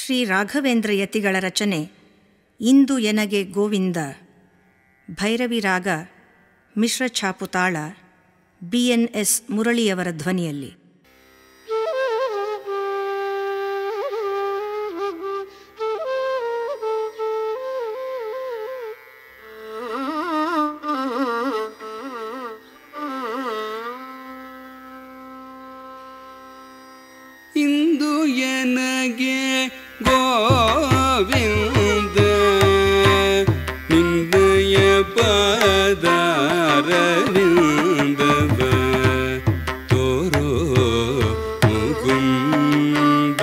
ಶ್ರೀ ರಾಘವೇಂದ್ರ ಯತಿಗಳ ರಚನೆ ಇಂದು ಎನಗೆ ಗೋವಿಂದ ಭೈರವಿ ರಾಗ ಮಿಶ್ರ ಛಾಪು ತಾಳ ಬಿ ಎನ್ ಎಸ್ ಮುರಳಿಯವರ ಧ್ವನಿಯಲ್ಲಿ ಇಂದು ಎನಗೆ ಗೋವಿಂದ ನಿಂದಯ ಪದಾರವಿಂದವ ತೋರೋ ಮುಕುಂದ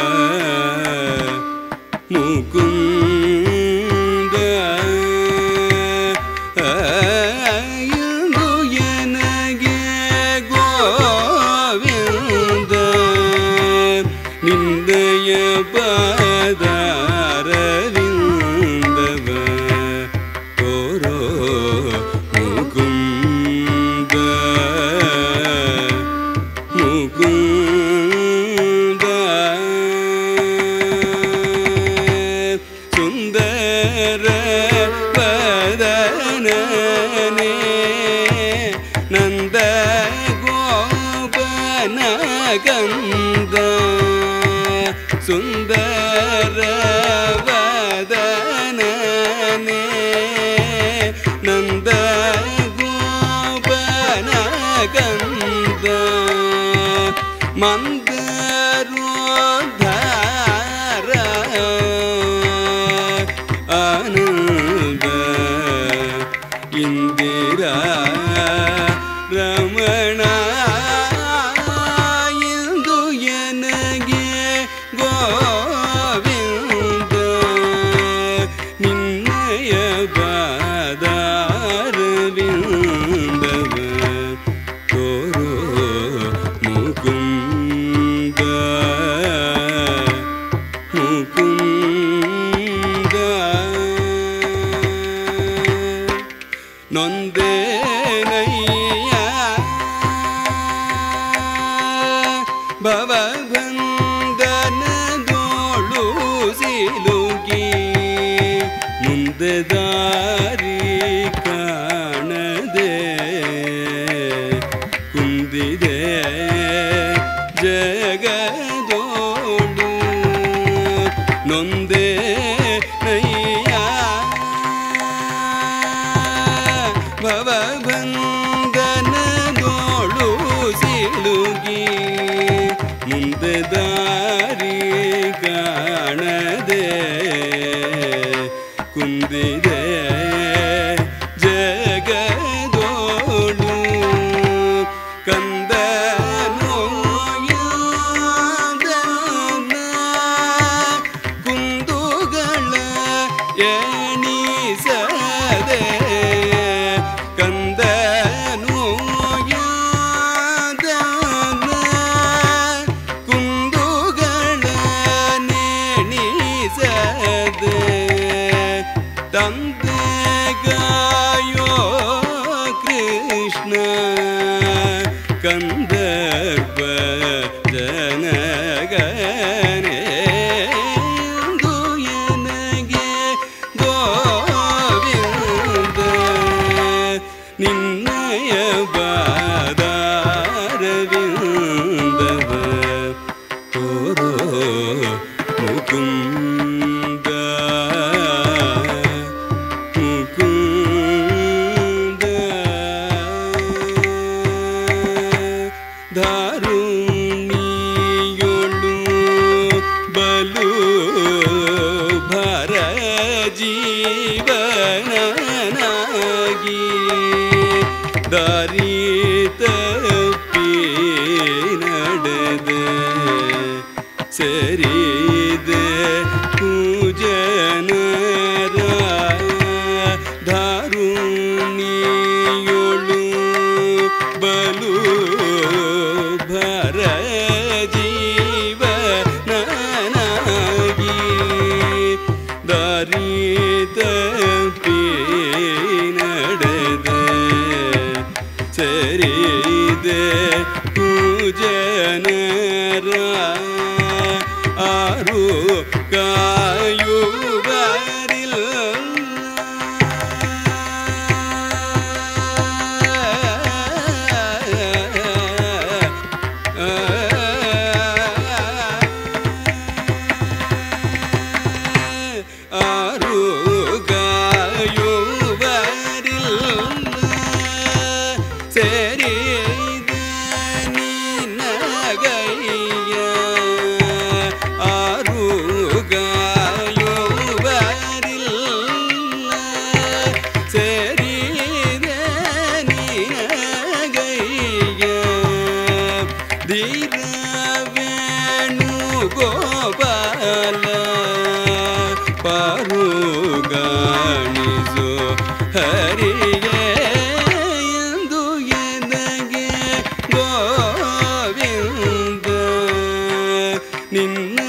ಮುಕುಂದ ಇಂದು ಎನಗೆ ಗೋವಿಂದ ನಿಂದಯ ಪದಾರವಿಂದವ ತೋರೋ ಮುಕುಂದ ಮುಕುಂದ ಸುಂದರ ಪದನನೆ ನಂದ ಗೋಪನ ಗಂಧ ಸುಂದರ ವದನನೆ ನಂದ ಗೋಪನ ಗಂಧ ಮಂದರೋದ್ಧಾರ ಆನಂದ ಇಂದಿರಾ ರಮಣ ಎಂದು ಎನಗೆ ಗೋವಿಂದ ನಿನ್ನಯ ಬಾದಾರವಿಂದವ ತೋರೋ ಮುಕುಂದ ಮುಕುಂದ ನೊಂದೇನಯ್ಯ ಭವಬಂಧನದೋಳು ಸಿಲುಗಿ ಮುಂದೆ ದಾರಿ ಕಾಣದೆ ಕುಂದಿದೆ ಜಗದೋಳು ನೊಂದೇ ನಯ್ಯ ಭವಬಂಧನದೋಳು ಸಿಲುಗಿ ಮುಂದೆ ದಾರಿ ಕಾಣದೆ ಕುಂದಿದೆ ಜಗದೋಳು ಕಂದನು ಯಾದನ ಕುಂದುಗಳ ಎಣಿಸದೆ ಕಂದನು ಯಾದನ ಕುಂದುಗಳ ನೆಣಿಸದೆ ತಂದೆ ಗಾಯೋ ಕೃಷ್ಣ ಕಂದರ್ಪ ಜನಗನೆ ಇಂದು ಎನಗೆ ಗೋವಿಂದ ನಿನ್ನಯ ಬಾದಾರವಿಂದವ ತೋರೋ ಮುಕುಂದ ಮುಕುಂದ ದಾರುಣಿಯೊಳು ಬಲು ಭರ ಜೀವನನಾಗಿ ದಾರಿ ತಪ್ಪಿ ನಡೆದೆ ಸರಿದೆ ಪೂಜನರ ದಾರುಣಿಯೊಳು ಬಲು ಭರ ಜೀವನನಾಗಿ ದಾರಿ ತಪ್ಪಿ ನಡೆದೆ ಸರಿದೆ ಪೂಜನರ ಆರು ಕ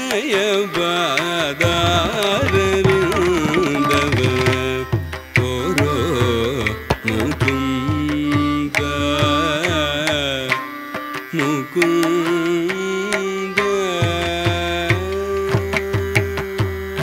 ಭಯಬಾದಾರರಿಂದವ ಓರೋ ಮುಕುಂದ ಮುಕುಂದ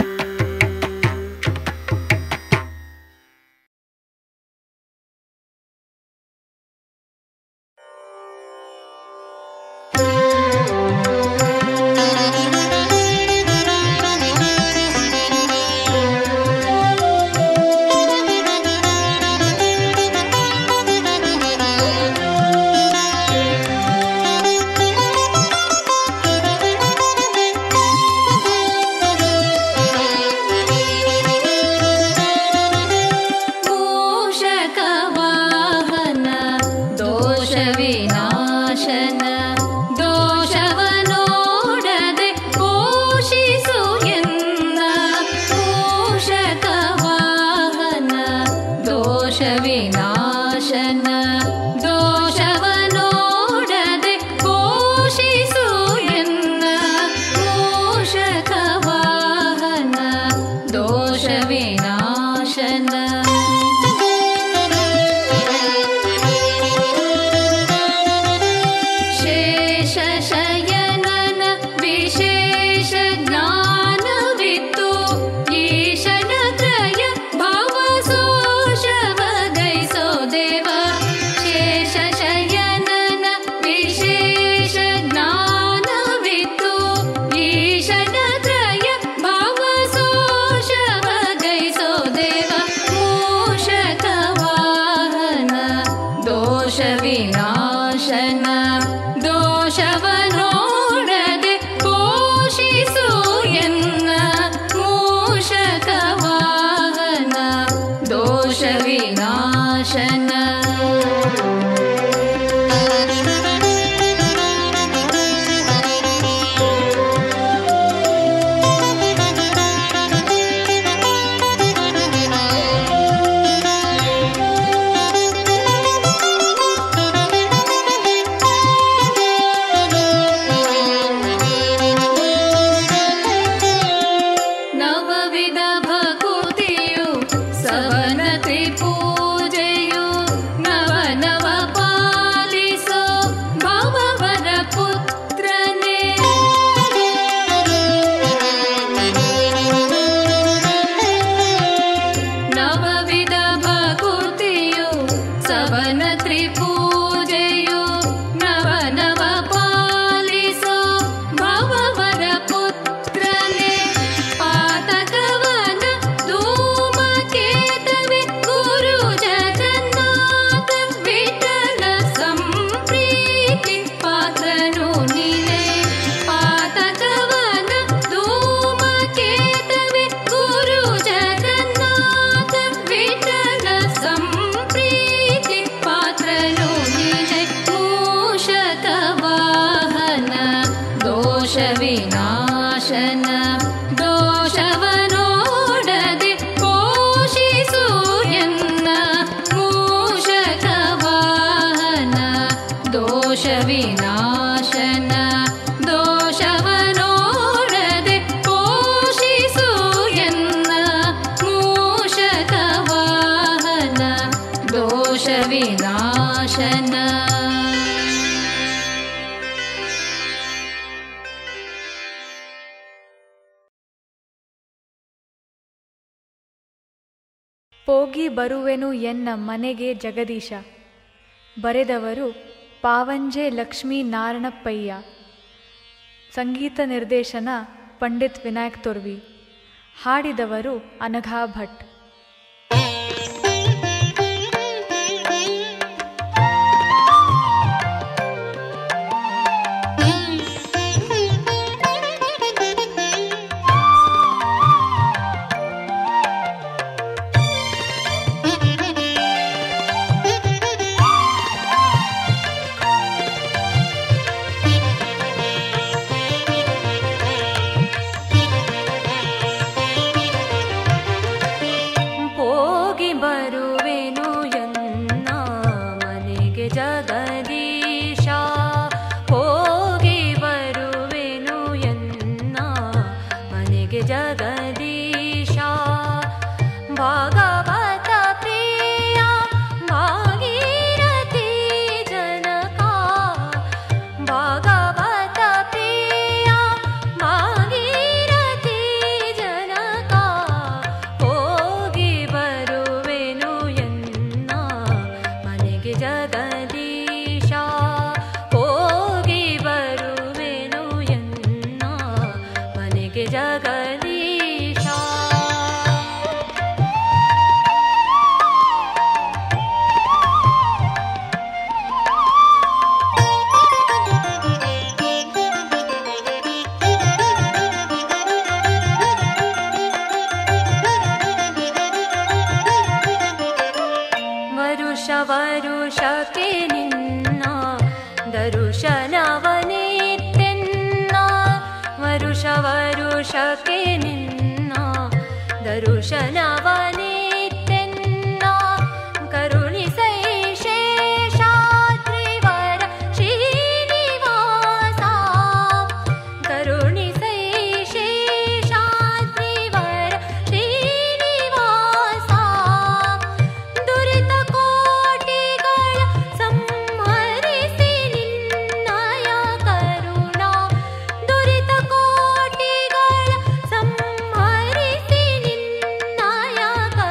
ಮೂಷಕವಾಹನ ದೋಷವಿನಾಶನ ದೋಷವನೋಡದೆ ಪೋಷಿಸು ಎನ್ನ ಮೂಷಕವಾಹನ ದೋಷವಿನಾಶನ ದೋಷವನೋಡದೆ ಪೋಷಿಸು ಎನ್ನ ಮೂಷಕವಾಹನ ದೋಷವಿನಾಶನ ಶೇಷಶಯನನ ವಿಶೇಷ ಜ್ಞಾನವಿತ್ತು ಈಶನ ತ್ರಯ ಭವಸೋಷವ ಗೈಸೋ ದೇವ ಶೇಷಶಯನನ ವಿಶೇಷ ಜ್ಞಾನವಿತ್ತು ಈಶನ ತ್ರಯ ಭವಸೋಷವ ಗೈಸೋ ದೇವ ಮೂಷಕ ವಾಹನ ದೋಷ ವಿನಾಶನ ದೋಷವನೋಡದೆ ಪೋಷಿಸು ಎನ್ನ ಮೂಷಕ ವಾಹನ ದೋಷ ವಿನಾಶನ ನವವಿಧ ಭಕುತಿಯು ಸವನ ತ್ರಿಪೂಜೆಯು ನವ ನವ ಪಾಲಿಸೋ ಭವವರ ಪುತ್ರನೇ ನವವಿಧ ಭಕುತಿಯು ಸವನ ತ್ರಿಪೂಜೆಯು ನವ ನವ ಪಾಲಿಸೋ ಭವವರ ಪುತ್ರನೇ ಪಾತಕವನ ಧೂಮಕೇತವೆ ಗುರು ಜಗನ್ನಾಥ ವಿಠಲ ಸಂಪ್ರೀತಿ ಪಾತ್ರನು ನೀನೆ ಪಾತಕವನ ಧೂಮಕೇತವೆ ಗುರು ಜಗನ್ನಾಥ ವಿಠಲ ಸಂಪ್ರೀತಿ ಪಾತ್ರನು ನೀನೆ ಮೂಷಕ ವಾಹನ ದೋಷ ವಿನಾಶನ ದೋಷವನೋಡದೆ ಪೋಷಿಸು ಎನ್ನ ಮೂಷಕ ವಾಹನ ದೋಷ ವಿನಾಶನ ದೋಷವನೋಡದೆ ಪೋಷಿಸು ಎನ್ನ ಮೂಷಕ ವಾಹನ ದೋಷ ವಿನಾಶನ ಹೋಗಿ ಬರುವೆನು ಎನ್ನ ಮನೆಗೆ ಜಗದೀಶ ಬರೆದವರು ಪಾವಂಜೆ ಲಕ್ಷ್ಮೀ ನಾರಣಪ್ಪಯ್ಯ ಸಂಗೀತ ನಿರ್ದೇಶನ ಪಂಡಿತ್ ವಿನಾಯಕ್ ತೊರ್ವಿ ಹಾಡಿದವರು ಅನಘಾ ಭಟ್ जगदीशा भागवत प्रिया भागीरथी जनका भागवत प्रिया भागीरथी जनका ಹೋಗಿ ಬರುವೆನು ಎನ್ನ ಮನೆಗೆ ಜಗದೀಶ ಹೋಗಿ ಬರುವೆನು ಎನ್ನ ಮನೆಗೆ ಜಗದೀಶ ವರುಷ ವರುಷಕ್ಕೆ ನಿನ್ನ ದರುಶನವನಿತ್ತೆನ್ನ ವರುಷ ವರುಷಕ್ಕೆ ನಿನ್ನ ದರುಶನವನಿತ್ತೆನ್ನ ಕರುಣಿಸೈ ಶೇಷಾದ್ರಿವರ ಶ್ರೀನಿವಾಸ ಕರುಣಿಸೈ ಶೇಷಾದ್ರಿವರ ಶ್ರೀನಿವಾಸ ದುರಿತ ಕೋಟಿಗಳ ಸಂಹರಿಸಿ ನಿನ್ನಯ ಕರುಣಾ ದುರಿತ ಕೋಟಿಗಳ ಸಂಹರಿಸಿ ನಿನ್ನಯ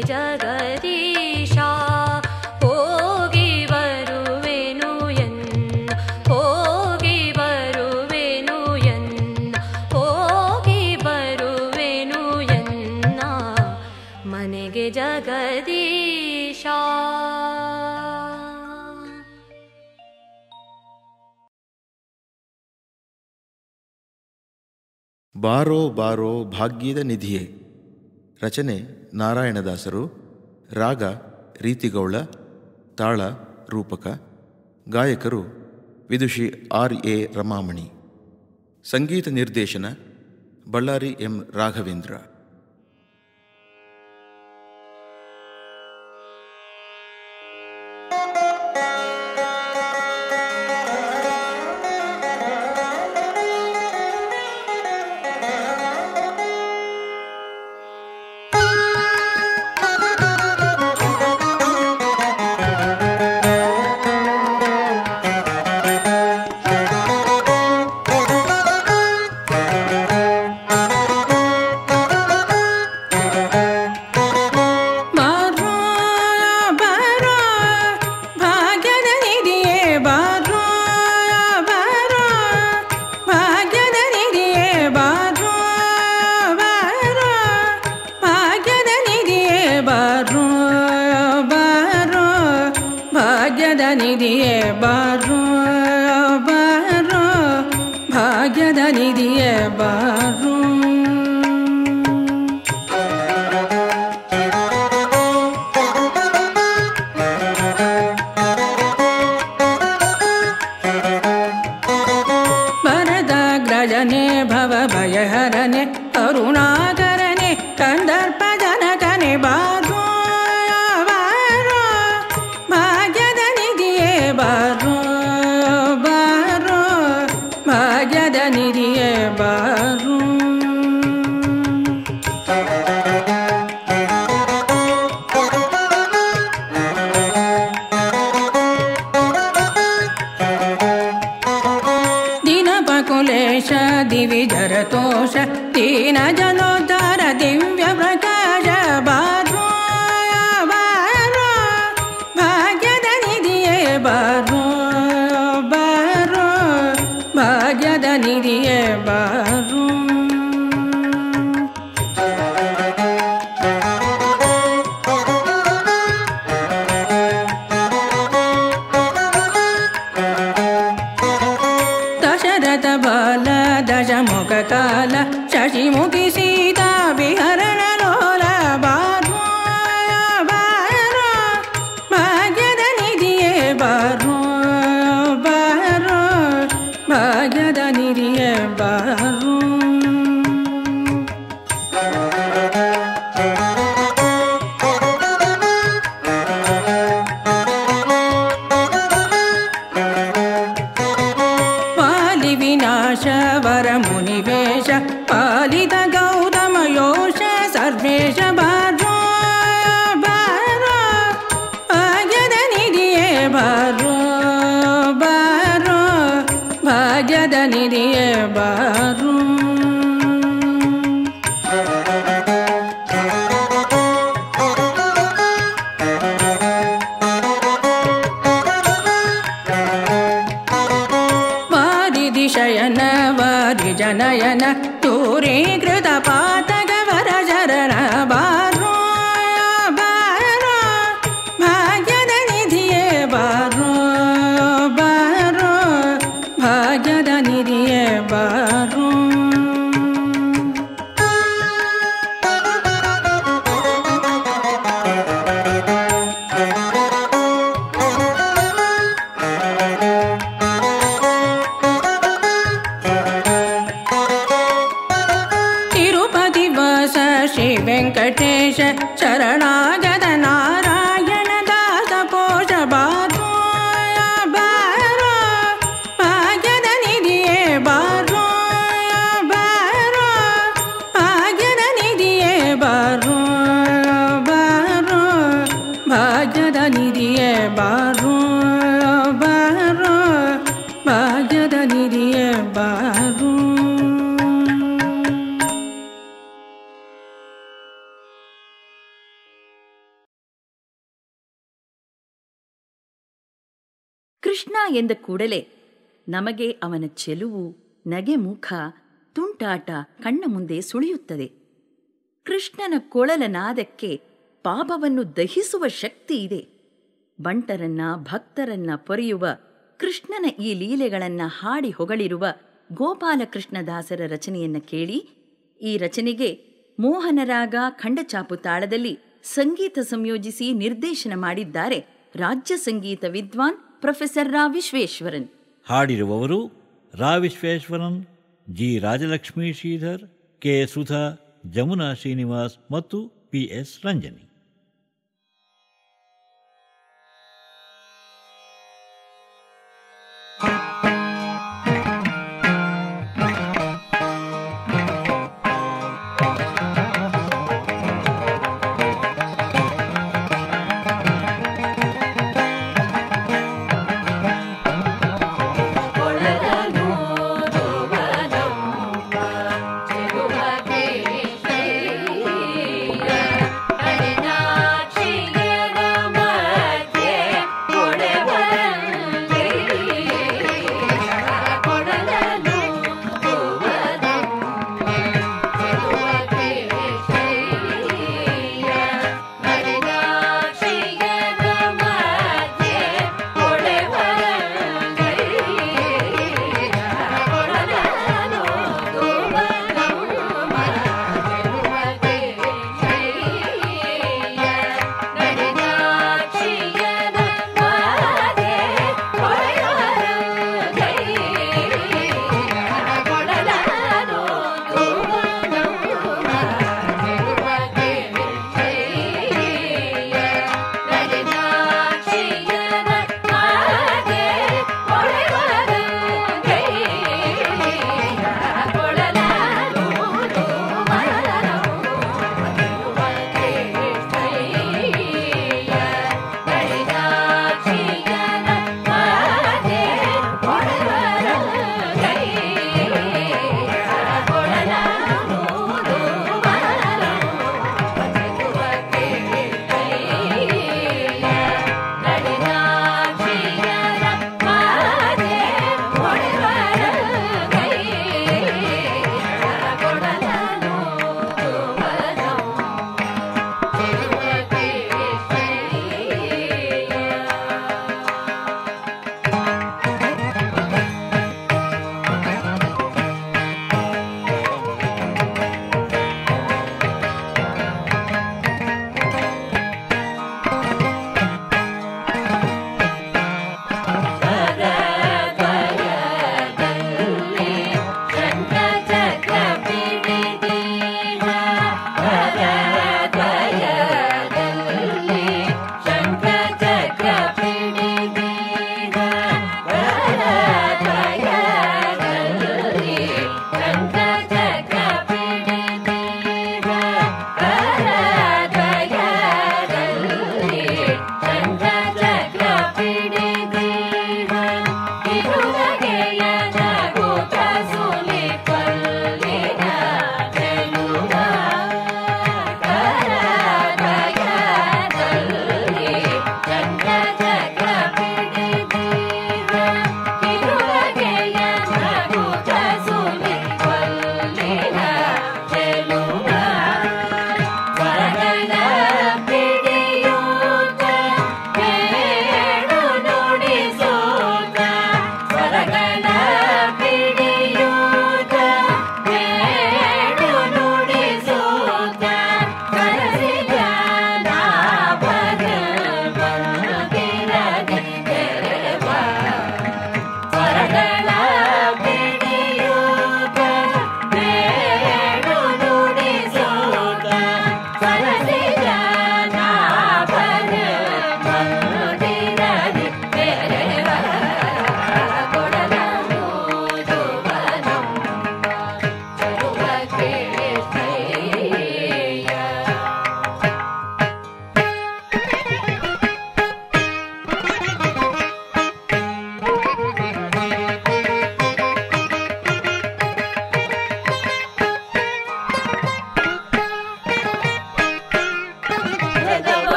ಜಗದೀಶ ಹೋಗಿ ಬರುವೆನು ಎನ್ನ ಹೋಗಿ ಬರುವೆನು ಎನ್ನ ಹೋಗಿ ಬರುವೆನು ಎನ್ನ ಮನೆಗೆ ಜಗದೀಶ ಬಾರೋ ಬಾರೋ ಭಾಗ್ಯದ ನಿಧಿಯೇ ರಚನೆ ನಾರಾಯಣದಾಸರು ರಾಗ ರೀತಿಗೌಳ ತಾಳ ರೂಪಕ ಗಾಯಕರು ವಿದುಷಿ ಆರ್ ಎ ರಮಾಮಣಿ ಸಂಗೀತ ನಿರ್ದೇಶನ ಬಳ್ಳಾರಿ ಎಂ ರಾಘವೇಂದ್ರ ಬಾರೋ ಬಾರೋ ಭಾಗ್ಯದ ನಿಧಿಯೇ ಬಾರೋ ಬಾರೋ ಭಾಗ್ಯದ ನಿಧಿಯೇ ಬಾರೋ ಬಾರೋ ಭಾಗ್ಯದ ನಿಧಿಯೇ ಬಾರೋ ಬಾರೋ ಭಾಗ್ಯದ ನಿಧಿಯೇ ಬಾರೋ ಬಾರೋ ಭಾಗ್ಯದ ನಿಧಿಯೇ ಬಾರೋ ವರದಾಗ್ರಜನೆ ಭವ ಭಯಹರನೆ ಕರುಣಾಕರನೆ ಕಂದರ್ಪ ಜನಕನೆ ಬಾರೋ ಬಾರೋ ಭಾಗ್ಯದ ನಿಧಿಯೇ ಬಾರೋ ಬಾರೋ ಭಾಗ್ಯದ ನಿಧಿಯೇ ಬಾರೋ ದಿನಪಕುಲೇಶ ದಿವಿಜರತೋಷ ದೀನ ಜನೋದ್ಧಾರ ದಿವ್ಯ ಪ್ರಕಾಶ ಬಾರೋ ಬಾರೋ ಭಾಗ್ಯದ ನಿಧಿಯೇ ಬಾರೋ ಬಾರೋ ಭಾಗ್ಯದ ನಿಧಿಯೇ ಬಾರೋ ದಶರಥ ಬಾಲ ದಶಮುಖ ಕಾಲ ಶಶಿಮುಖಿ ಸೀತಾ ವಿಹರಣ ಲೋಲ ಬಾರೋ ಬಾರೋ ಭಾಗ್ಯದ ನಿಧಿಯೇ ಬಾರೋ ಬಾರೋ ಭಾಗ್ಯದ ನಿಧಿಯೇ ಬಾರೋ ಪಾಲಿ ವಿನಾಶ ವರ ಮುನಿವೇಶ ಪಾಲಿತ ಗೌತಮ ಯೋಷ ಸರ್ವೇಶ ಬಾರೋ ಬಾರೋ ಭಾಗ್ಯದ ನಿಧಿಯೇ ಬಾರೋ ಬಾರೋ ಭಾಗ್ಯದ ನಿಧಿಯೇ ಬಾರೋ ವಾರಿದಿಶಯನ ವಾರಿಜನಯನ ದೂರೀಕೃತ ಪಾತಕವರ ಶರಣ ಬಾರೋ ಬಾರೋ ಭಾಗ್ಯದ ನಿಧಿಯೇ ಬಾರೋ ಬಾರೋ ಭಾಗ್ಯದ ನಿಧಿಯೇ ಬಾರೋ ತಿರುಪತಿ ವಾಸ ಶ್ರೀ ವೆಂಕಟೇಶ ಶರಣಾಗತ ನಾರಾಯಣ ದಾಸ ಪೋಷ ಬಾರೋ ಬಾರೋ ಭಾಗ್ಯದ ನಿಧಿಯೇ ಬಾರೋ ಬಾರೋ ಭಾಗ್ಯದ ನಿಧಿಯೇ ಬಾರೋ ಬಾರೋ ಭಾಗ್ಯದ ನಿಧಿಯೇ ಬಾರೋ ಬಾರೋ ಭಾಗ್ಯದ ನಿಧಿಯೇ ಬಾರೋ ಕೃಷ್ಣ ಎಂದ ಕೂಡಲೇ ನಮಗೆ ಅವನ ಚೆಲುವು ನಗೆ ಮುಖ ತುಂಟಾಟ ಕಣ್ಣ ಮುಂದೆ ಸುಳಿಯುತ್ತದೆ ಕೃಷ್ಣನ ಕೊಳಲ ನಾದಕ್ಕೆ ಪಾಪವನ್ನು ದಹಿಸುವ ಶಕ್ತಿ ಇದೆ ಬಂಟರನ್ನ ಭಕ್ತರನ್ನ ಪೊರೆಯುವ ಕೃಷ್ಣನ ಈ ಲೀಲೆಗಳನ್ನ ಹಾಡಿ ಹೊಗಳಿರುವ ಗೋಪಾಲಕೃಷ್ಣದಾಸರ ರಚನೆಯನ್ನ ಕೇಳಿ ಈ ರಚನೆಗೆ ಮೋಹನರಾಗ ಖಂಡಚಾಪು ತಾಳದಲ್ಲಿ ಸಂಗೀತ ಸಂಯೋಜಿಸಿ ನಿರ್ದೇಶನ ಮಾಡಿದ್ದಾರೆ ರಾಜ್ಯ ಸಂಗೀತ ವಿದ್ವಾನ್ ಪ್ರೊಫೆಸರ್ ರಾ ವಿಶ್ವೇಶ್ವರನ್ ಹಾಡಿರುವವರು ರಾ ವಿಶ್ವೇಶ್ವರನ್ ಜಿ ರಾಜಲಕ್ಷ್ಮೀ ಶ್ರೀಧರ್ ಕೆ ಸುಧಾ ಜಮುನಾ ಶ್ರೀನಿವಾಸ್ ಮತ್ತು ಪಿ ಎಸ್ ರಂಜನಿ ಚೆಲುವ ಕೇಶಯ್ಯ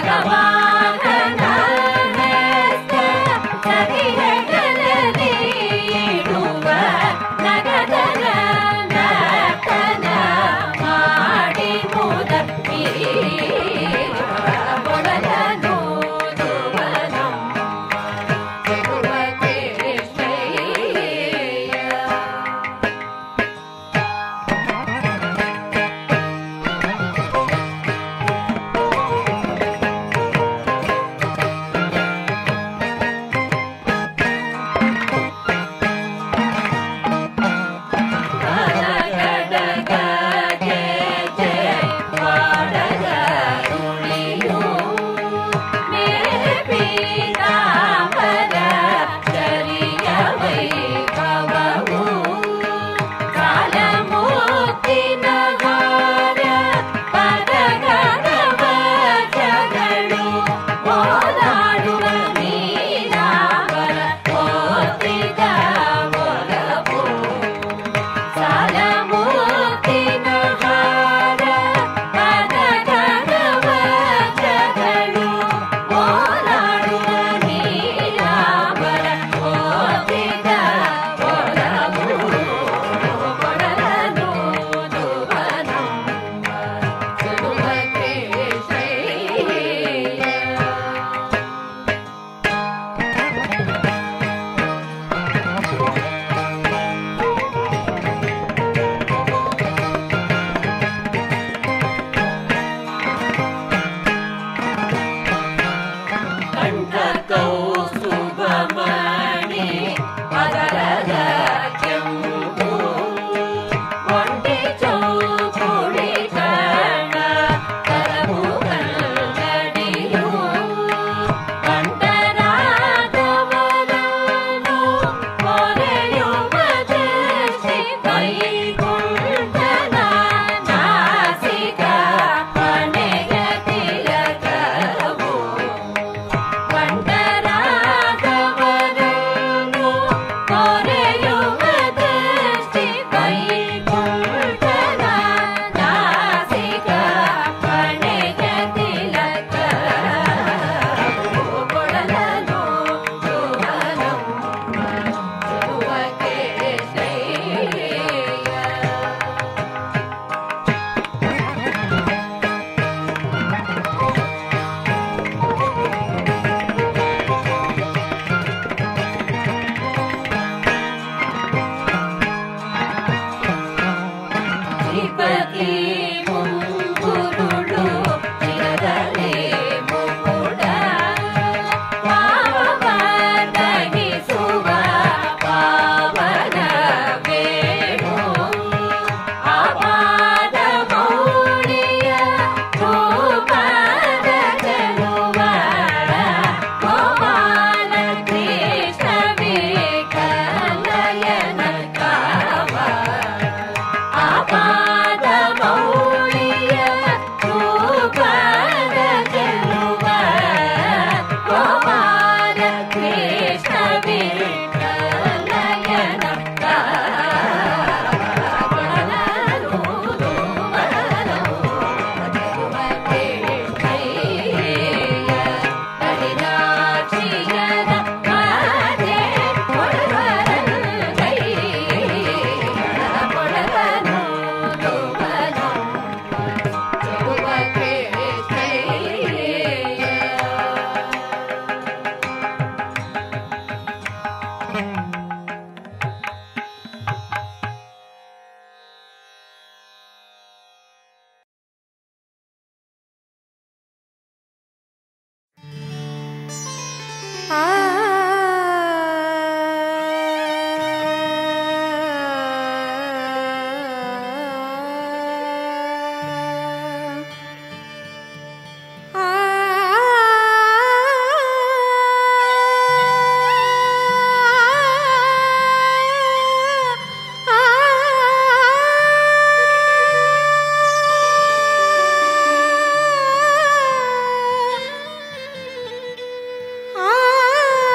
ಆ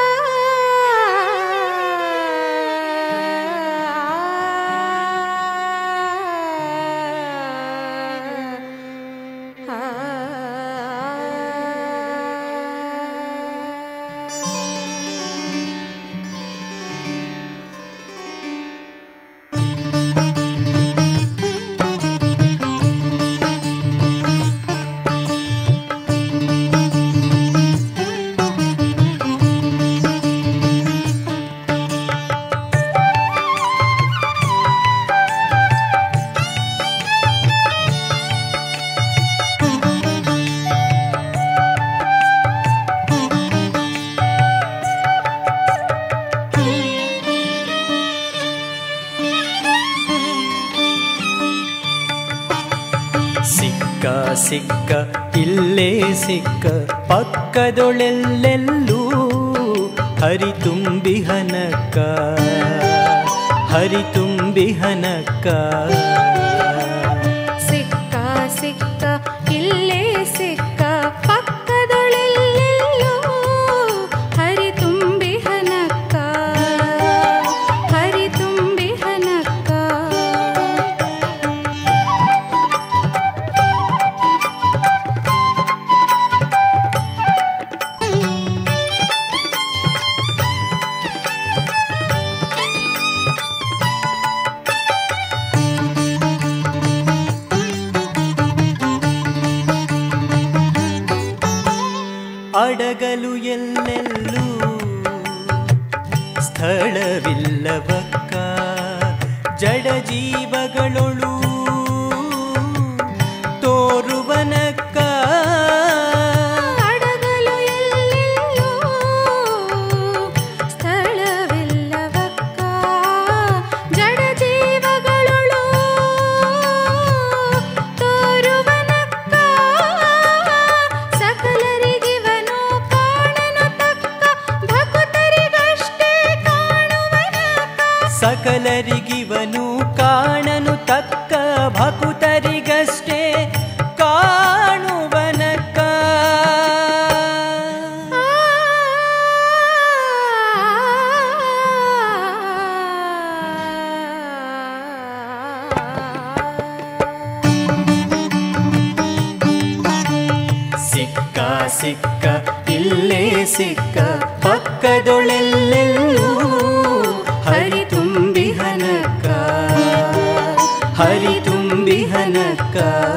ಸಿಕ್ಕ ಇಲ್ಲೇ ಸಿಕ್ಕ ಪಕ್ಕದೊಳೆಲ್ಲೆಲ್ಲೂ ಹರಿತುಂಬಿಹನಕ್ಕ ಹರಿತುಂಬಿಹನಕ್ಕ ಸಿಕ್ಕ ಸಿಕ್ಕ ಇಲ್ಲೇ ಸಿಕ್ಕ ಪಕ್ಕದೊಳೆಲ್ಲೆಲ್ಲೋ ಹರಿ ತುಂಬಿ ಹನಕ್ಕ ಹರಿ ತುಂಬಿ ಹನಕ್ಕ ಅಡಗಲು ಎಲ್ಲೆಲ್ಲೂ ಸ್ಥಳವಿಲ್ಲವಕ್ಕ ಜಡ ಜೀವಗಳೊಳು ತೋರುವನಕ್ಕ ಅಡಗಲು ಎಲ್ಲೆಲ್ಲೋ ಸ್ಥಳವಿಲ್ಲವಕ್ಕ ಜಡ ಜೀವಗಳೊಳು ತೋರುವನಕ್ಕ ಸಕಲರಿಗಿವನು ಕಾಣನು ತಕ್ಕ ಭಕುತರಿಗಷ್ಟೇ ಕಾಣುವನಕ್ಕ ಸಕಲರಿಗಿವನು ಕಾಣನು ತಕ್ಕ ಭಕುತರಿಗಷ್ಟೇ ಕಾಣುವನಕ್ಕ ಸಿಕ್ಕ ಸಿಕ್ಕ ಇಲ್ಲೇ ಸಿಕ್ಕ ಪಕ್ಕದೊಳೆಲ್ಲೆಲ್ಲೂ ಹರಿ ತುಂಬಿ ಹನಕ ಹರಿ ತುಂಬಿ ಹನಕ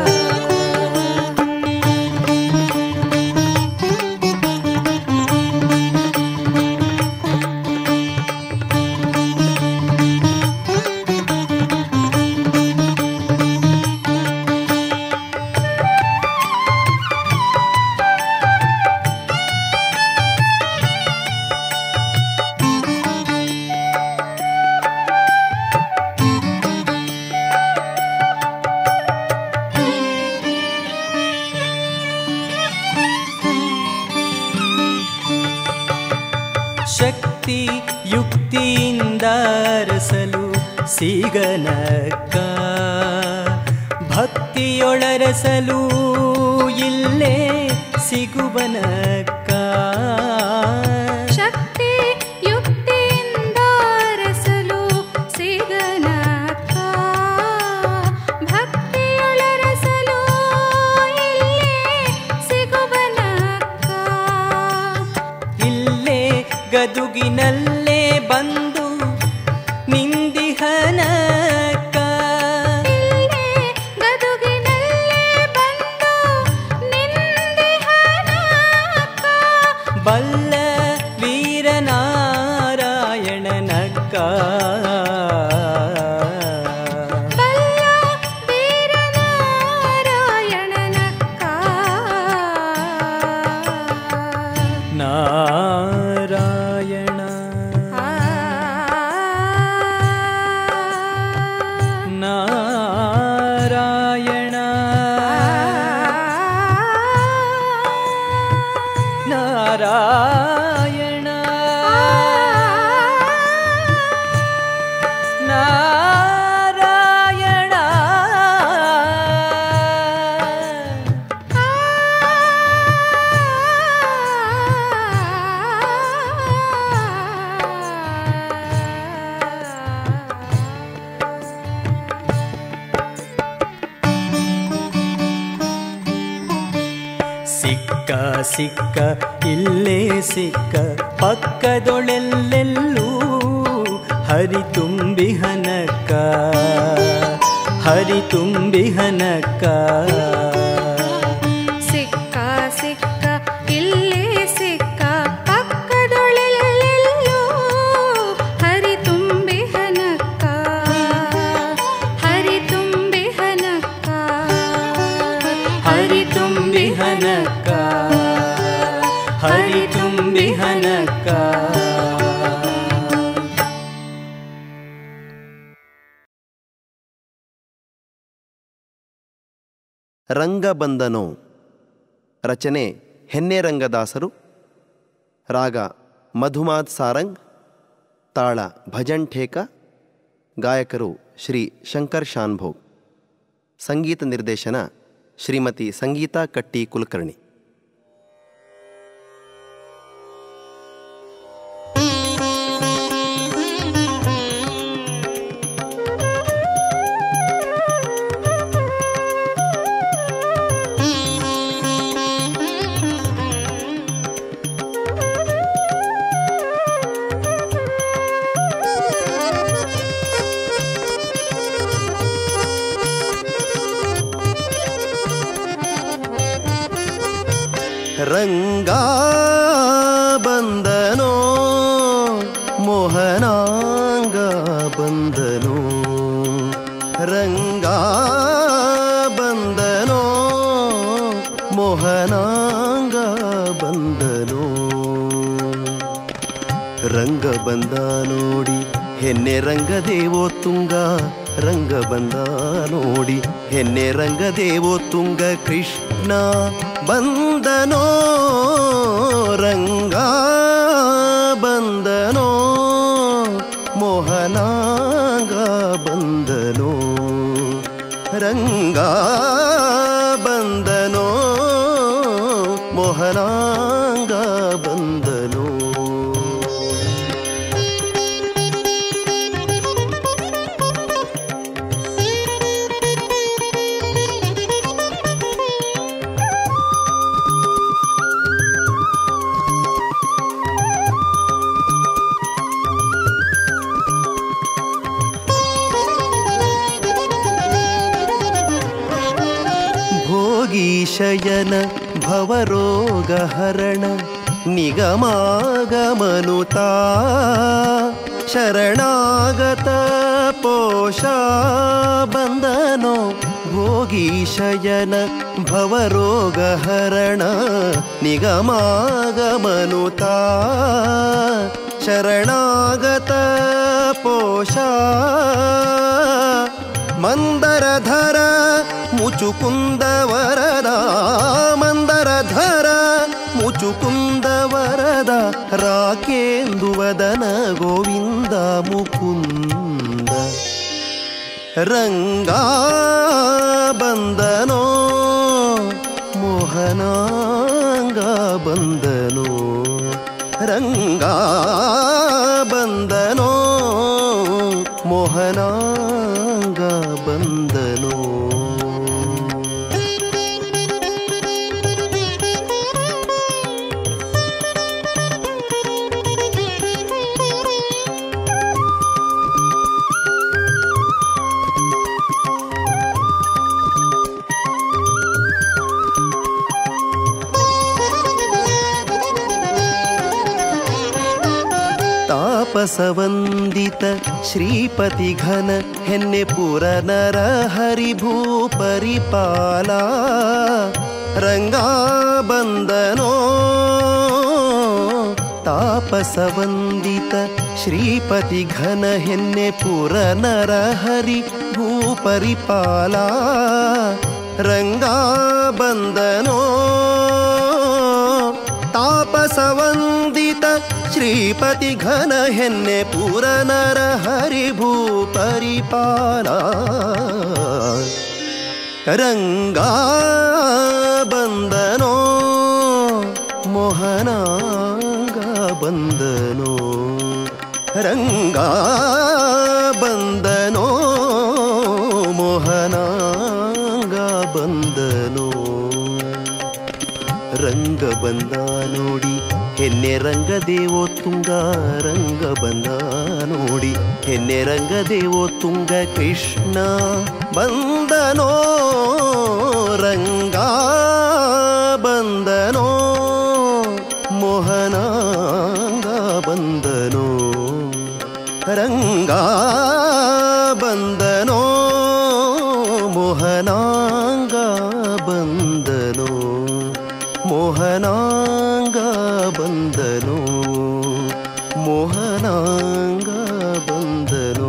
ಶಕ್ತಿ ಯುಕ್ತಿಯಿಂದ ರಸಲು ಸಿಗನಕ್ಕ ಭಕ್ತಿಯೊಳರಸಲು ಇಲ್ಲೇ ಸಿಗುವನಕ್ಕ ಶಕ್ತಿ ಯುಕ್ತಿಯಿಂದ ರಸಲು ಸಿಗನಕ್ಕ ಭಕ್ತಿಯೊಳರಸಲು ಇಲ್ಲೇ ಸಿಗುವನಕ್ಕ ಇಲ್ಲೇ ಗದುಗಿನಲ್ಲೇ ಬಂದು ನಿಂದಿಹನಕ್ಕ ಇಲ್ಲೇ ಗದುಗಿನಲ್ಲೇ ಬಂದು ನಿಂದಿಹನಕ್ಕ ಬಲ್ಲ ವೀರನಾರಾಯಣನಕ್ಕ ಬಲ್ಲ ವೀರನಾರಾಯಣನಕ್ಕ ನಾರಾಯಣ ನಾರಾಯಣ ನಾರಾಯಣ ನಾರಾಯಣ ಸಿಕ್ಕ ಸಿಕ್ಕ ಇಲ್ಲೇ ಸಿಕ್ಕ ಪಕ್ಕದೊಳೆಲ್ಲೆಲ್ಲೂ ಹರಿ ತುಂಬಿ ಹನಕ ಹರಿ ತುಂಬಿ ಹನಕ ಸಿಕ್ಕ ಸಿಕ್ಕ ಇಲ್ಲೇ ಸಿಕ್ಕ ಪಕ್ಕದೊಳೆಲ್ಲೆಲ್ಲೋ ಹರಿ ತುಂಬಿ ಹನಕ್ಕ ಹರಿ ತುಂಬಿ ಹನಕ್ಕ ಹರಿ ತುಂಬಿ ಹನಕ ಹರಿ ತುಂಬಿ ಹನಕ ರಂಗಬಂಧನೋ ರಚನೆ ಹೆನ್ನೆರಂಗದಾಸರು ರಾಗ ಮಧುಮಾದ್ ಸಾರಂಗ್ ತಾಳ ಭಜನ್ ಠೇಕ ಗಾಯಕರು ಶ್ರೀ ಶಂಕರ್ ಶಾನ್ಭೋಗ್ ಸಂಗೀತ ನಿರ್ದೇಶನ ಶ್ರೀಮತಿ ಸಂಗೀತಾ ಕಟ್ಟಿ ಕುಲಕರ್ಣಿ ರಂಗಾ ಬಂದನೋ ಮೋಹನಾಂಗ ಬಂದನೋ ರಂಗಾ ಬಂದನೋ ಮೋಹನಾಂಗ ಬಂದನೋ ರಂಗ ಬಂದ ನೋಡಿ ಹೆನ್ನೆ ರಂಗ ದೇವೋ ತುಂಗ ರಂಗ ಬಂದ ನೋಡಿ ಹೆನ್ನೆ ರಂಗ ದೇವೋ ತುಂಗ ಕೃಷ್ಣ ಬಂದನೋ ರಂಗ ಬಂದನೋ ಮೋಹನಾಂಗ ಬಂದನೋ ರಂಗ ಬಂದನೋ ಮೋಹನಾಂಗ ಬಂದನೋ ಭೋಗೀಶಯನ ಭವರೋಗಹರಣ ನಿಗಮಾಗಮನುತಾ ಶರಣಾಗತ ಪೋಷ ಬಂದನೋ ಭೋಗೀಶಯನ ಭವರೋಗಹರಣ ನಿಗಮಾಗಮನುತಾ ಶರಣಾಗತ ಪೋಷ ಮಂದರಧರ ಮುಚುಕುಂದ ವರದ ಮಂದರಧರ ಮುಚುಕುಂದ ವರದ ರಾಕೇಂದುವದನ ಗೋವಿಂದ ಮುಕುಂದ ರಂಗ ಬಂದನೋ ಮೋಹನಾಂಗ ಬಂದನೋ ರಂಗ ಬಂದನೋ ಮೋಹನಾಂಗ ಬಂದನೋ ತಾಪಸವಂದಿತ ಶ್ರೀಪತಿ ಘನ ಹೆನ್ನೆ ಪುರ ನರ ಹರಿಭೂ ಪರಿಪಾಲ ರಂಗ ಬಂದನೋ ತಾಪಸವಂದಿತ ಶ್ರೀಪತಿ ಘನ ಹೆನ್ನೆ ಪುರ ನರ ಹರಿ ಭೂ ಪರಿಪಾಲ ರಂಗ ಬಂದನೋ ತಾಪಸವಂದಿತ ಶ್ರೀಪತಿ ಘನ ಹೆನ್ನೆ ಪುರ ನರ ಹರಿಭೂ ಪರಿಪಾಲ ರಂಗ ಬಂದನೋ ಮೋಹನಾಂಗ ಬಂದನೋ ರಂಗ ಬಂದನೋ ಮೋಹನಾಂಗ ಬಂದನೋ ರಂಗ ಬಂದ ನೋಡಿ ಹೆನ್ನೆ ರಂಗ ದೇವೋ ತುಂಗ ರಂಗ ಬಂದ ನೋಡಿ ಹೆನ್ನೆ ರಂಗ ದೇವೋ ತುಂಗ ಕೃಷ್ಣ ಬಂದನೋ ರಂಗ ಬಂದನೋ ಮೋಹನಾಂಗ ಬಂದನೋ ರಂಗ ಬಂದನೋ ಮೋಹನಾಂಗ ಬಂದನೋ ಮೋಹನಾಂಗ ಬಂದನೋ ಮೋಹನಾಂಗ ಬಂದನೋ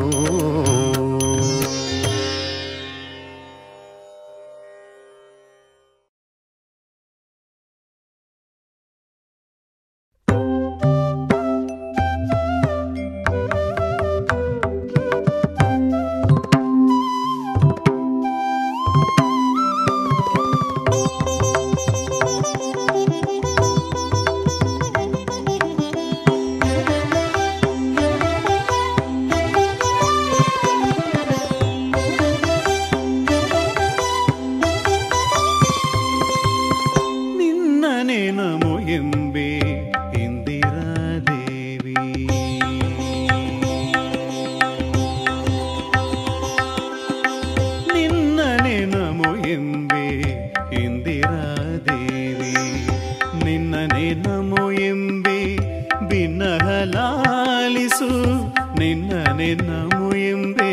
ಎಂಬೆ ಭಿನ್ನಹಲಾಲಿಸು ನಿನ್ನ ನೆನ್ನಮು ಎಂಬೆ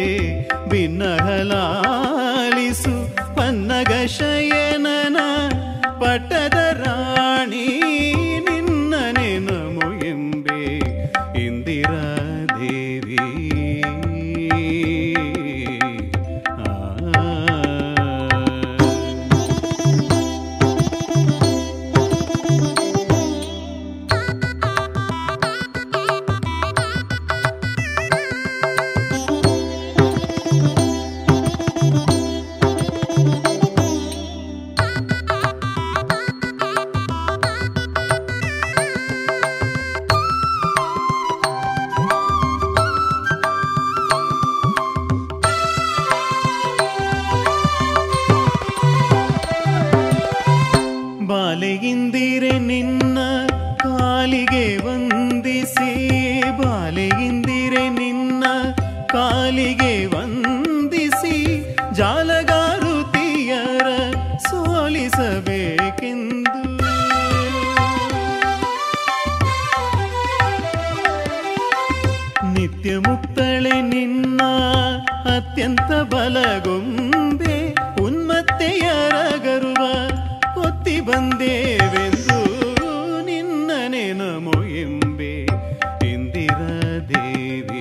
ಭಿನ್ನಹಲಾಲಿಸು ಪನ್ನಗ ಶಯನನ ಪಟ್ಟದ ರಾಣಿ ನಿನ್ನ ನೆನಮು ಎಂಬೆ ಇಂದಿರಾ ದೇವಿ ಆ ಬಾಲೆಯಿಂದಿರೆ ನಿನ್ನ ಕಾಲಿಗೆ ವಂದಿಸಿ ಬಾಲೆಯಿಂದಿರೆ ನಿನ್ನ ಕಾಲಿಗೆ ವಂದಿಸಿ ಜಾಲಗಾರುತಿಯರ ಸೋಲಿಸಬೇಕೆಂದು ನಿತ್ಯ ಮುಕ್ತಳೆ ನಿನ್ನ ಅತ್ಯಂತ ಬಲಗೊಂಬೆ ಉನ್ಮತ್ತೆಯರ ಗರ್ವ ಒತ್ತಿ ಬಂದೇವೆಂದು ನಿನ್ನನೆ ನಮೋ ಎಂಬೆ ಇಂದಿರ ದೇವಿ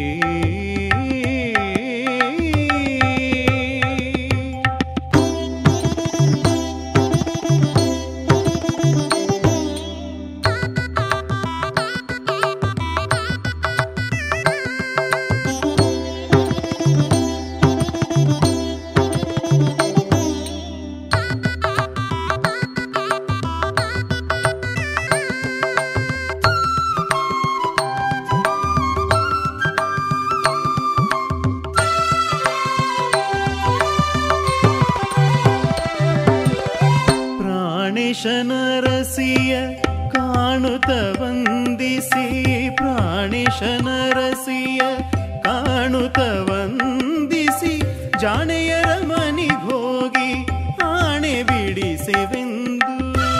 ಪ್ರಾಣೇಶನ ರಸಿಯ ಕಾಣುತ್ತ ವಂದಿಸಿ ಪ್ರಾಣೇಶನ ರಸಿಯ ಕಾಣುತ್ತ ವಂದಿಸಿ ಜಾಣೆಯರ ಮನಿಗೋಗಿ ಆಣೆ ಬಿಡಿಸೆವೆಂದು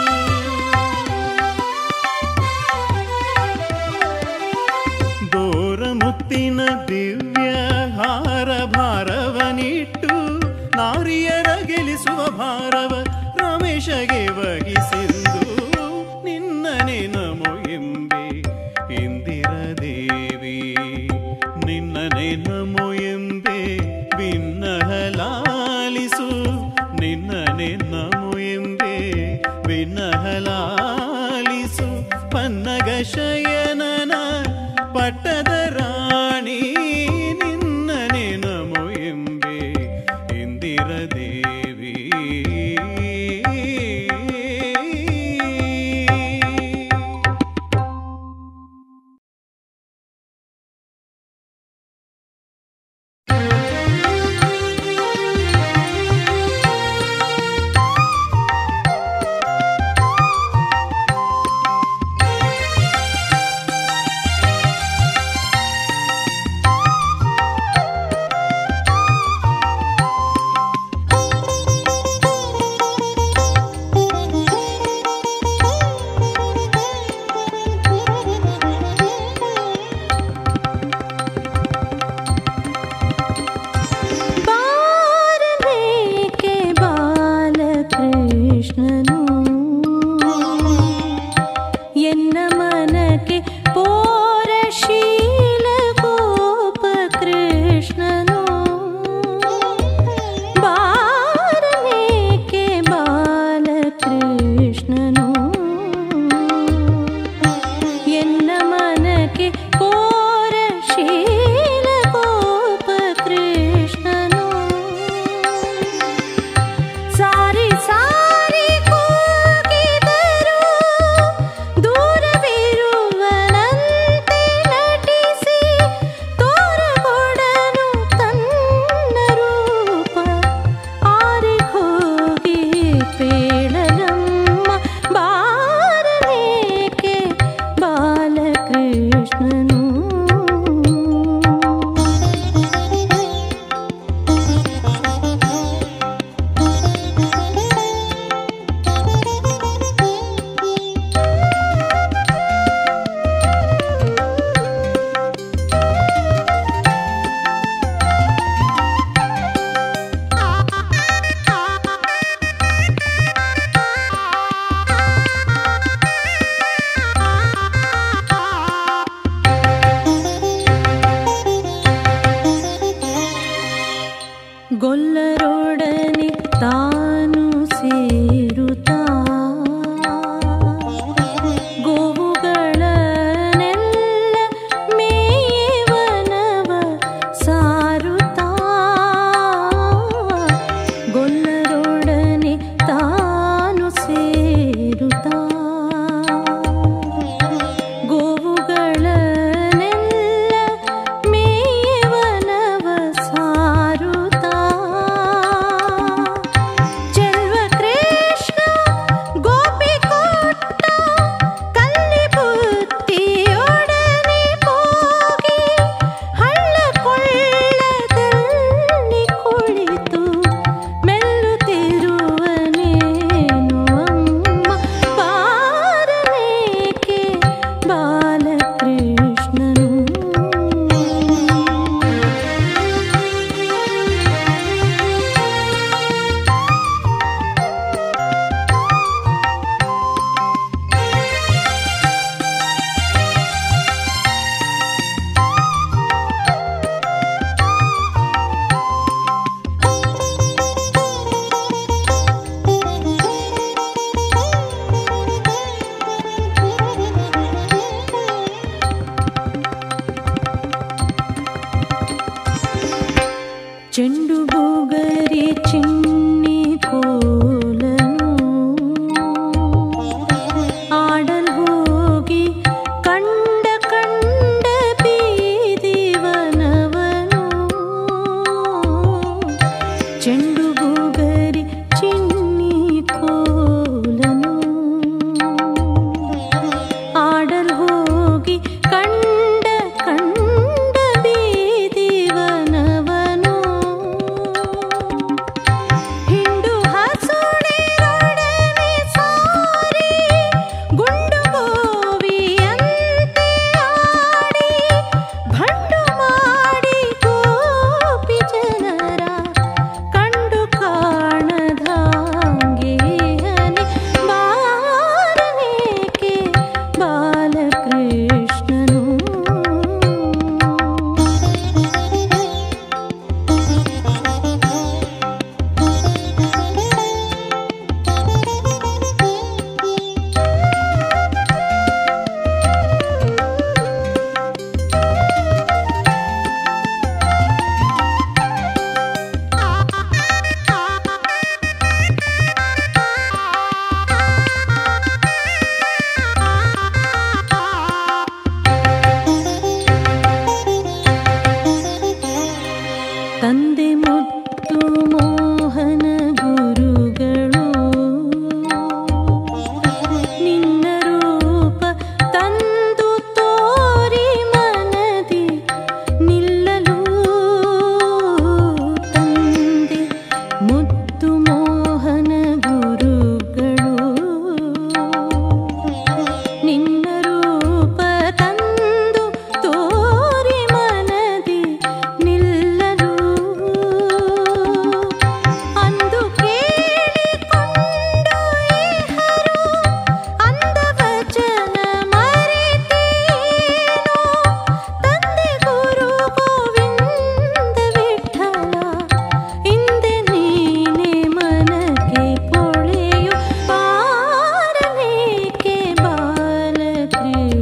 ದೋರ ಮುತ್ತಿನ ದಿವ್ಯ ಹಾರ ಭಾರವನಿಟ್ಟು ನಾರಿಯರ ಗೆಲಿಸುವ ಭಾರವ ರಮೇಶಗೆ ವಹಿಸಿಂದು ನಿನ್ನನೆ ನಮೋ ಎಂಬೆ ಇಂದಿರ ದೇವಿ ನಿನ್ನನೆ ನಮೋ ಎಂಬೆ ಭಿನ್ನಹಲಾಲಿಸು ನಿನ್ನನೆ ನಮೋ ಎಂಬೆ ಭಿನ್ನಹಲಾಲಿಸು ಪನ್ನಗ ಶಯನನ ಪಟ್ಟದ ರಾಣಿ ನಿನ್ನನೆ ನಮೋ ಎಂಬೆ ಇಂದಿರ ದೇವಿ ಬಾರನೇಕೆ ಬಾಲಕೃಷ್ಣನು ಎನ್ನ ಮನಕ್ಕೆ ಪೋರಶೀಲ ಗೋಪ ಕೃಷ್ಣನು ಬಾರನೇಕೆ ಬಾಲಕೃಷ್ಣನು ಎನ್ನ ಮನಕ್ಕೆ ಪೋರಶೀಲ ಗೋಪ ಕೃಷ್ಣನು ಸಾರಿ ಸಾರಿ ಕೂಗಿದರು ದೂರವಿರುವನ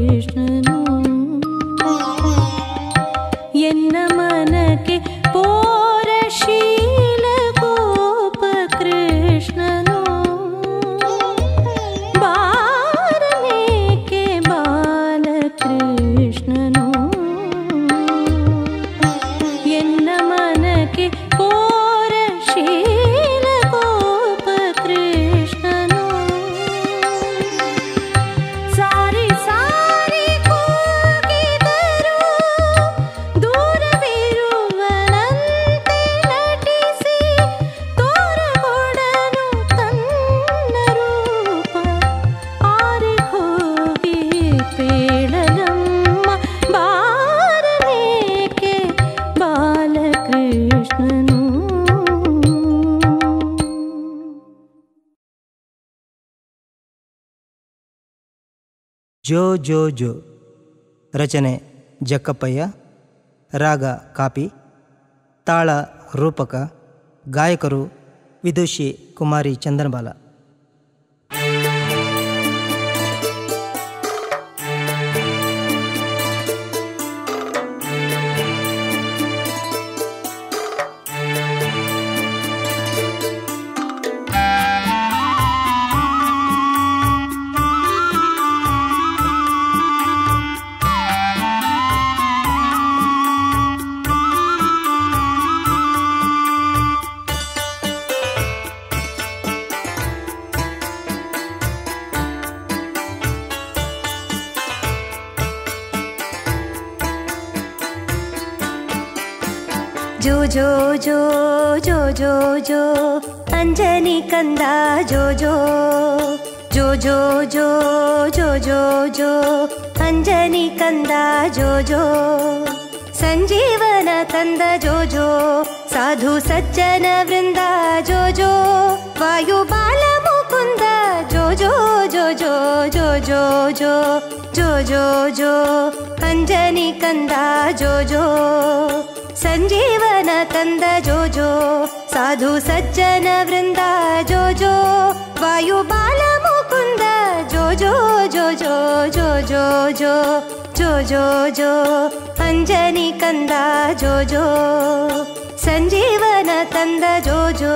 ಕೃಷ್ಣನು ಎನ್ನ ಮನಕ್ಕೆ ಪೋರಶೀಲ ಗೋಪ ಕೃಷ್ಣನು ಬಾರನೇಕೆ ಬಾಲಕೃಷ್ಣನು ಎನ್ನ ಮನಕ್ಕೆ ಪೋರಶೀಲ ಗೋಪ ಕೃಷ್ಣನು ಸಾರಿ ಸಾರಿ ಕೂಗಿದರು ದೂರವಿರುವನಂತೆ ನಟಿಸಿ ತೋರಗೊಡನು ತನ್ನ ರೂಪ ಆರಿಹೋಗಿ ಪೇಳಲಮ್ಮ ಬಾರನೇಕೆ ಬಾಲಕೃಷ್ಣನು ಜೋ ಜೋ ಜೋ ರಚನೆ ಜಕ್ಕಪ್ಪಯ್ಯ ರಾಗ ಕಾಪಿ ತಾಳ ರೂಪಕ ಗಾಯಕರು ವಿದುಷಿ ಕುಮಾರಿ ಚಂದನಬಾಲ ಜೋ ಜೋ ಜೋ ಜೋ ಜೋ ಜೋ ಅಂಜನಿ ಕಂದ ಜೋ ಜೋ ಜೋ ಜೋ ಜೋ ಜೋ ಜೋ ಜೋ ಅಂಜನಿ ಕಂದ ಜೋ ಜೋ ಸಂಜೀವನ ತಂದ ಜೋ ಜೋ ಸಾಧು ಸಜ್ಜನ ವೃಂದ ಜೋ ಜೋ ವಾಯು ಬಾಲ ಮುಕುಂದ ಜೋ ಜೋ ಜೋ ಜೋ ಜೋ ಜೋ ಜೋ ಜೋ ಜೋ ಜೋ ಅಂಜನಿ ಕಂದ ಜೋ ಜೋ ಸಂಜೀವನ ತಂದ ಜೋ ಜೋ ಸಾಧು ಸಜ್ಜನ ವೃಂದ ಜೋ ಜೋ ವಾಯು ಬಾಲ ಮುಕುಂದ ಜೋ ಜೋ ಜೋ ಜೋ ಜೋ ಜೋ ಜೋ ಜೋ ಜೋ ಜೋ ಅಂಜನಿ ಕಂದ ಜೋ ಜೋ ಸಂಜೀವನ ತಂದ ಜೋ ಜೋ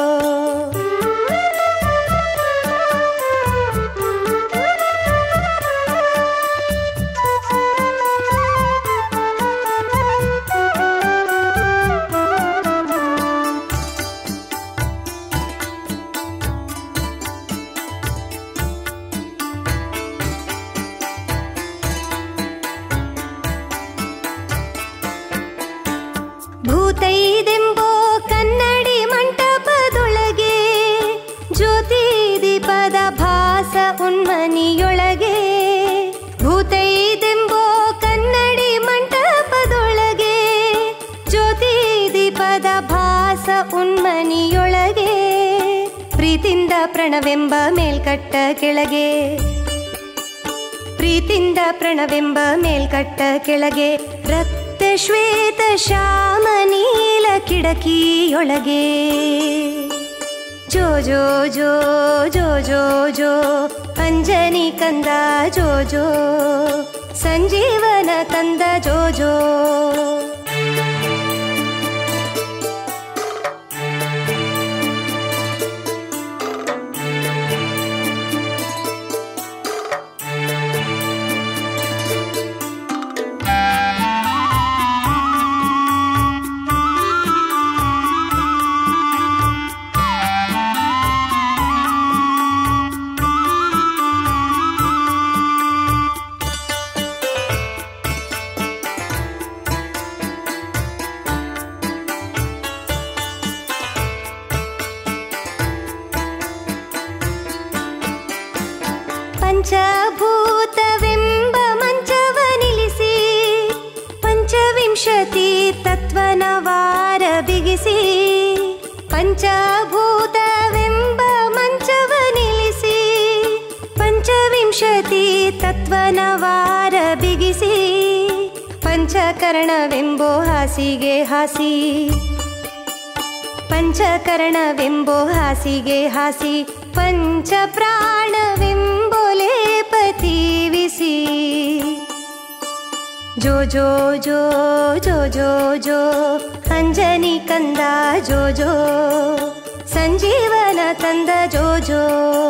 ಭೂತೈದೆಂಬೋ ಕನ್ನಡಿ ಮಂಟಪದೊಳಗೆ ಜ್ಯೋತಿ ದೀಪದ ಭಾಸ ಉನ್ಮನಿಯೊಳಗೆ ಭೂತೈದೆಂಬೋ ಕನ್ನಡಿ ಮಂಟಪದೊಳಗೆ ಜ್ಯೋತಿ ದೀಪದ ಭಾಸ ಉನ್ಮನಿಯೊಳಗೆ ಪ್ರೀತಿಂದ ಪ್ರಣವೆಂಬ ಮೇಲ್ಕಟ್ಟ ಕೆಳಗೆ ಪ್ರೀತಿಂದ ಪ್ರಣವೆಂಬ ಮೇಲ್ಕಟ್ಟ ಕೆಳಗೆ ರಕ್ತ ಶ್ವೇತ ಶ್ಯಾಮ ನೀಲ ಕಿಡಕಿಯೊಳಗೆ ಜೋ ಜೋ ಜೋ ಜೋ ಜೋ ಜೋ ಅಂಜನಿ ಕಂದ ಜೋ ಜೋ ಸಂಜೀವನ ತಂದ ಜೋ ಜೋ ಪಂಚಭೂತವೆಂಬ ಮಂಚವ ನಿಲ್ಲಿಸಿ ಪಂಚವಿಂಶತಿ ತತ್ವನವಾರ ಬಿಗಿಸಿ ಪಂಚಭೂತವೆಂಬ ಮಂಚವ ನಿಲ್ಲಿಸಿ ಪಂಚವಿಂಶತಿ ತತ್ವನವಾರ ಬಿಗಿಸಿ ಪಂಚಕರಣವೆಂಬೋ ಹಾಸಿಗೆ ಹಾಸಿ ಪಂಚಕರಣವೆಂಬೋ ಹಾಸಿಗೆ ಹಾಸಿ ಪಂಚ ಪ್ರಾಣವೆಂಬೋ ಲೇಪ ತೀವಿಸಿ ಜೋ ಜೋ ಜೋ ಜೋ ಜೋ ಜೋ ಅಂಜನಿ ಕಂದ ಜೋ ಜೋ ಸಂಜೀವನ ತಂದ ಜೋ ಜೋ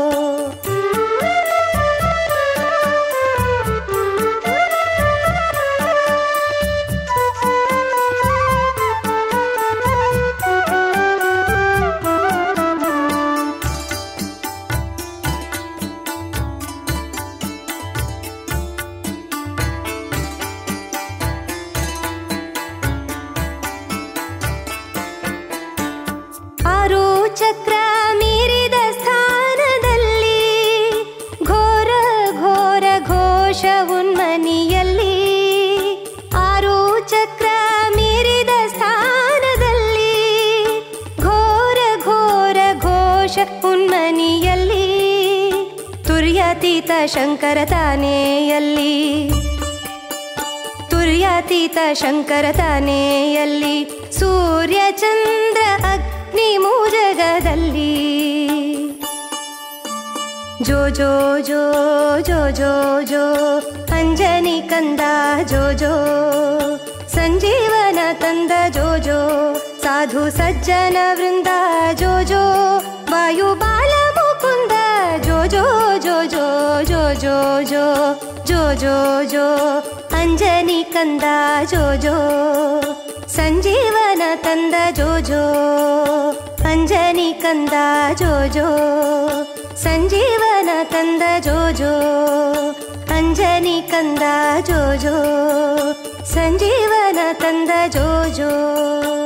ಆರು ಚಕ್ರ ಮೀರಿದ ಸ್ಥಾನದಲ್ಲಿ ಘೋರ ಘೋರ ಘೋಷ ಉನ್ಮನಿಯಲ್ಲಿ ಆರು ಚಕ್ರ ಮೀರಿದ ಸ್ಥಾನದಲ್ಲಿ ಘೋರ ಘೋರ ಘೋಷ ಉನ್ಮನಿಯಲ್ಲಿ ತುರ್ಯಾತೀತ ಶಂಕರ ತಾನೆಯಲ್ಲಿ ತುರ್ಯಾತೀತ ಶಂಕರ ತಾನೆಯಲ್ಲಿ ಸೂರ್ಯ ಚಂದ್ರ ಅಗ್ನಿ ಮೂಜಗದಲ್ಲಿ ಜೋ ಜೋ ಜೋ ಜೋ ಜೋ ಜೋ ಅಂಜನಿ ಕಂದ ಜೋ ಜೋ ಸಂಜೀವನ ತಂದ ಜೋ ಜೋ ಸಾಧು ಸಜ್ಜನ ವೃಂದ ಜೋ ಜೋ ವಾಯು ಬಾಲ ಮುಕುಂದ ಜೋ ಜೋ ಜೋ ಜೋ ಜೋ ಜೋ ಜೋ ಜೋ ಜೋ ಜೋ ಅಂಜನಿ ಕಂದ ಜೋ ಜೋ ಸಂಜೀವನ ತಂದ ಜೋ ಜೋ ಅಂಜನಿ ಕಂದ ಜೋ ಜೋ ಸಂಜೀವನ ತಂದ ಜೋ ಜೋ ಅಂಜನಿ ಕಂದ ಜೋ ಜೋ ಸಂಜೀವನ ತಂದ ಜೋ ಜೋ